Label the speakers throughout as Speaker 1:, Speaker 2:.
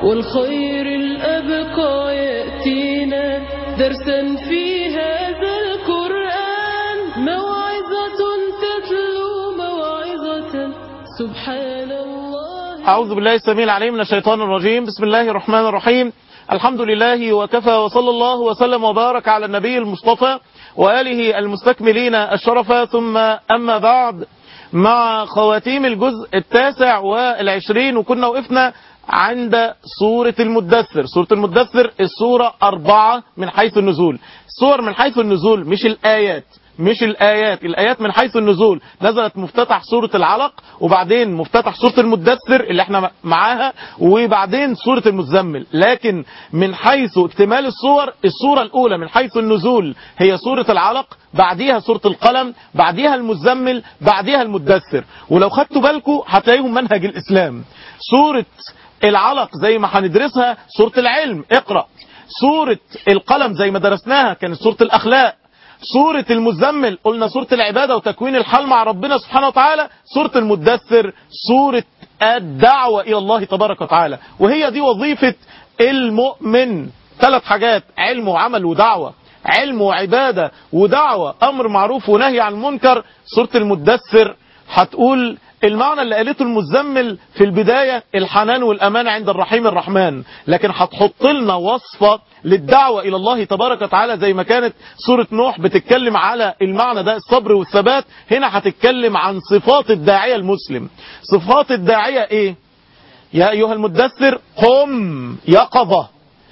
Speaker 1: والخير الأبقى يأتينا درسا في هذا القرآن موعظة تتلو موعظة سبحان الله
Speaker 2: أعوذ بالله السميع العليم من الشيطان الرجيم بسم الله الرحمن الرحيم الحمد لله وكفى وصلى الله وسلم وبارك على النبي المصطفى وآله المستكملين الشرف ثم أما بعد مع خواتيم الجزء التاسع والعشرين وكنا وقفنا عند سورة المدثر سورة المدثر السورة أربعة من حيث النزول السور من حيث النزول مش الآيات مش الآيات الآيات من حيث النزول نزلت مفتتح سورة العلق وبعدين مفتتح سورة المدثر اللي احنا معاها وبعدين سورة المزمل لكن من حيث اكتمال الصور السورة الأولى من حيث النزول هي سورة العلق بعديها سورة القلم بعديها المزمل بعديها المدثر ولو خدتوا بالكم هتلاقيهم منهج الإسلام سورة العلق زي ما هندرسها سورة العلم اقرأ سورة القلم زي ما درسناها كانت سورة الأخلاق سورة المزمل قلنا سورة العبادة وتكوين الحال مع ربنا سبحانه وتعالى سورة المدثر سورة الدعوة إلى الله تبارك وتعالى وهي دي وظيفة المؤمن ثلاث حاجات علم وعمل ودعوة علم وعبادة ودعوة أمر معروف ونهي عن المنكر سورة المدثر هتقول المعنى اللي قالته المزمل في البداية الحنان والأمان عند الرحيم الرحمن لكن هتحط لنا وصفة للدعوة إلى الله تبارك وتعالى زي ما كانت سورة نوح بتتكلم على المعنى ده الصبر والثبات هنا هتتكلم عن صفات الداعية المسلم صفات الداعية ايه يا أيها المدثر قم يقظة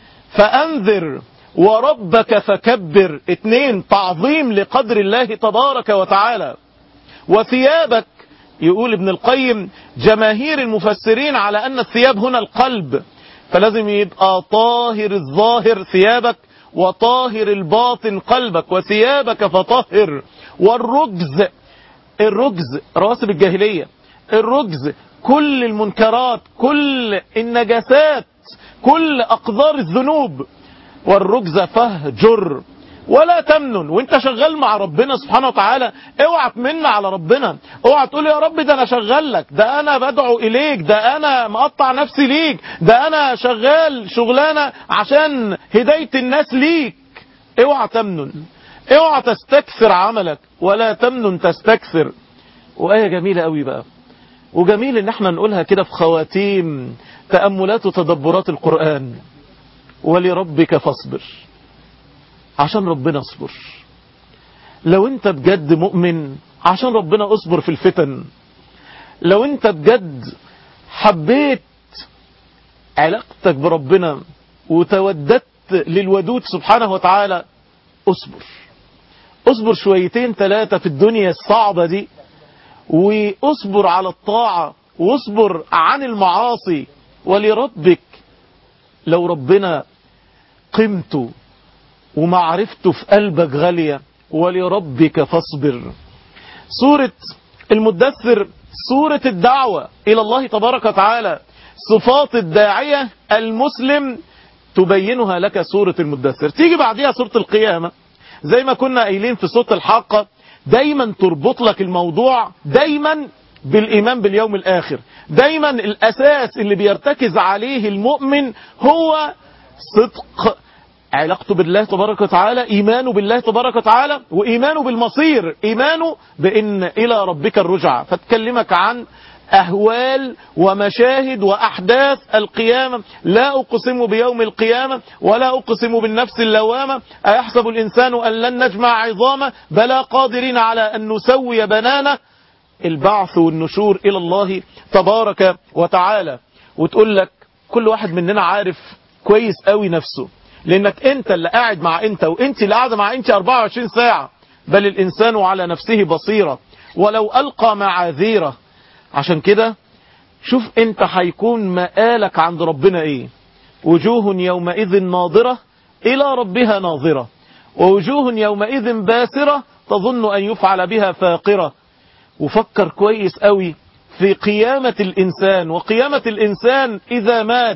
Speaker 2: فأنذر وربك فكبر اتنين تعظيم لقدر الله تبارك وتعالى وثيابك يقول ابن القيم جماهير المفسرين على أن الثياب هنا القلب فلازم يبقى طاهر الظاهر ثيابك وطاهر الباطن قلبك وثيابك فطهر والرجز الرجز رواسب الجاهلية الرجز كل المنكرات كل النجاسات كل أقذار الذنوب والرجز فهجر ولا تمنن وانت شغال مع ربنا سبحانه وتعالى اوعى تمن على ربنا اوعى تقول يا رب ده انا شغال لك ده انا بدعو اليك ده انا مقطع نفسي ليك ده انا شغال شغلانه عشان هدايه الناس ليك اوعى تمنن اوعى تستكثر عملك ولا تمنن تستكثر وايه جميله قوي بقى وجميل ان احنا نقولها كده في خواتيم تاملات وتدبرات القران ولربك فاصبر عشان ربنا اصبر لو انت بجد مؤمن عشان ربنا اصبر في الفتن لو انت بجد حبيت علاقتك بربنا وتوددت للودود سبحانه وتعالى اصبر اصبر شويتين ثلاثة في الدنيا الصعبة دي واصبر على الطاعة واصبر عن المعاصي ولربك لو ربنا قيمته ومعرفته في قلبك غالية ولربك فاصبر سورة المدثر سورة الدعوة إلى الله تبارك وتعالى صفات الداعية المسلم تبينها لك سورة المدثر تيجي بعدها سورة القيامة زي ما كنا قايلين في سورة الحاقة دايما تربط لك الموضوع دايما بالإيمان باليوم الآخر دايما الأساس اللي بيرتكز عليه المؤمن هو صدق علاقته بالله تبارك وتعالى إيمانه بالله تبارك وتعالى وإيمانه بالمصير إيمانه بأن إلى ربك الرجعة فتكلمك عن أهوال ومشاهد وأحداث القيامة لا أقسم بيوم القيامة ولا أقسم بالنفس اللوامة أيحسب الإنسان أن لن نجمع عظامه بلا قادرين على أن نسوي بنانه البعث والنشور إلى الله تبارك وتعالى وتقول لك كل واحد مننا عارف كويس قوي نفسه لانك انت اللي قاعد مع انت وانت اللي قاعده مع انت 24 ساعة بل الانسان على نفسه بصيرة ولو القى معاذيره عشان كده شوف انت هيكون مآلك عند ربنا ايه وجوه يومئذ ناظرة الى ربها ناظرة ووجوه يومئذ باسرة تظن ان يفعل بها فاقرة وفكر كويس قوي في قيامة الانسان وقيامة الانسان اذا مات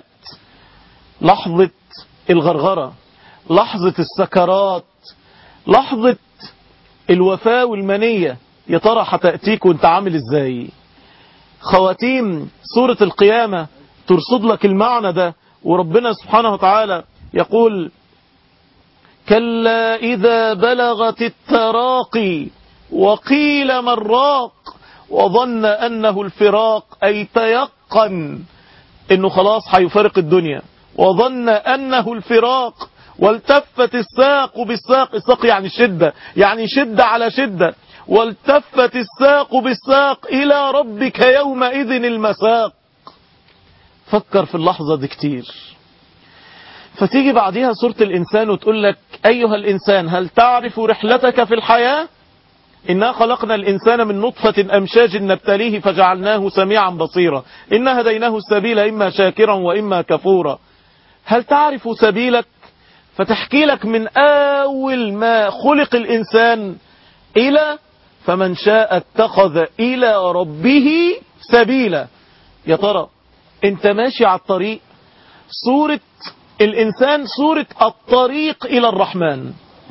Speaker 2: لحظة الغرغرة لحظة السكرات لحظة الوفاة والمنية يا ترى هتأتيك وانت عامل ازاي خواتيم سورة القيامة ترصد لك المعنى ده وربنا سبحانه وتعالى يقول كلا إذا بلغت التراقي وقيل من راق وظن أنه الفراق أي تيقن أنه خلاص هيفارق الدنيا وظن أنه الفراق والتفت الساق بالساق الساق يعني شدة يعني شدة على شدة والتفت الساق بالساق إلى ربك يومئذ المساق فكر في اللحظة دي كتير فتيجي بعديها سورة الإنسان وتقول لك أيها الإنسان هل تعرف رحلتك في الحياة إنا خلقنا الإنسان من نطفة أمشاج نبتليه فجعلناه سميعا بصيرا إنا هديناه السبيل إما شاكرا وإما كفورا هل تعرف سبيلك فتحكي لك من أول ما خلق الإنسان إلى فمن شاء اتخذ إلى ربه سبيلا يا ترى انت ماشي على الطريق صورة الإنسان صورة الطريق إلى الرحمن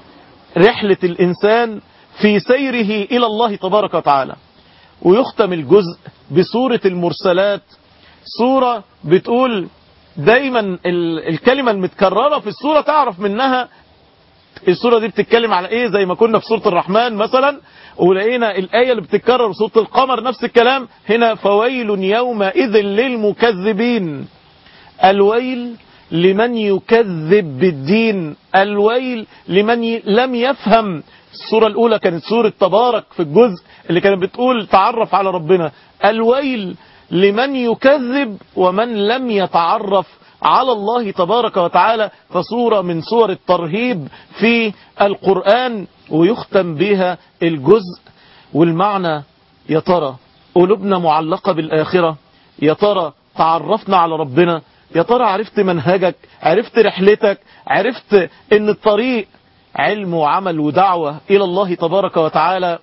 Speaker 2: رحلة الإنسان في سيره إلى الله تبارك وتعالى ويختم الجزء بصورة المرسلات صورة بتقول دايما الكلمة المتكررة في الصورة تعرف منها الصورة دي بتتكلم على ايه زي ما كنا في سورة الرحمن مثلا ولقينا الآية اللي بتتكرر في سورة القمر نفس الكلام هنا فويل يومئذ للمكذبين الويل لمن يكذب بالدين الويل لمن ي... لم يفهم السورة الأولى كانت سورة تبارك في الجزء اللي كانت بتقول تعرف على ربنا الويل لمن يكذب ومن لم يتعرف على الله تبارك وتعالى فصورة من صور الترهيب في القرآن ويختم بها الجزء والمعنى يا ترى قلوبنا معلقة بالآخرة يا ترى تعرفنا على ربنا يا ترى عرفت منهجك عرفت رحلتك عرفت ان الطريق علم وعمل ودعوة إلى الله تبارك وتعالى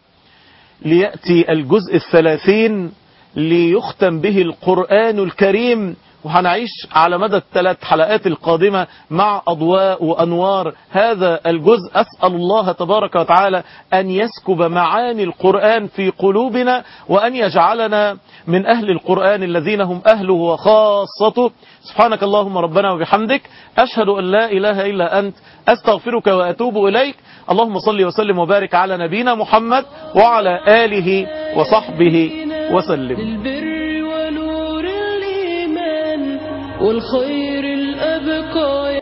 Speaker 2: ليأتي الجزء الثلاثين ليختم به القرآن الكريم وهنعيش على مدى الثلاث حلقات القادمة مع أضواء وأنوار هذا الجزء أسأل الله تبارك وتعالى أن يسكب معاني القرآن في قلوبنا وأن يجعلنا من أهل القرآن الذين هم أهله وخاصته سبحانك اللهم ربنا وبحمدك أشهد أن لا إله إلا أنت أستغفرك وأتوب إليك اللهم صل وسلم وبارك على نبينا محمد وعلى آله وصحبه وسلم
Speaker 1: للبر ونور الإيمان والخير الأبقى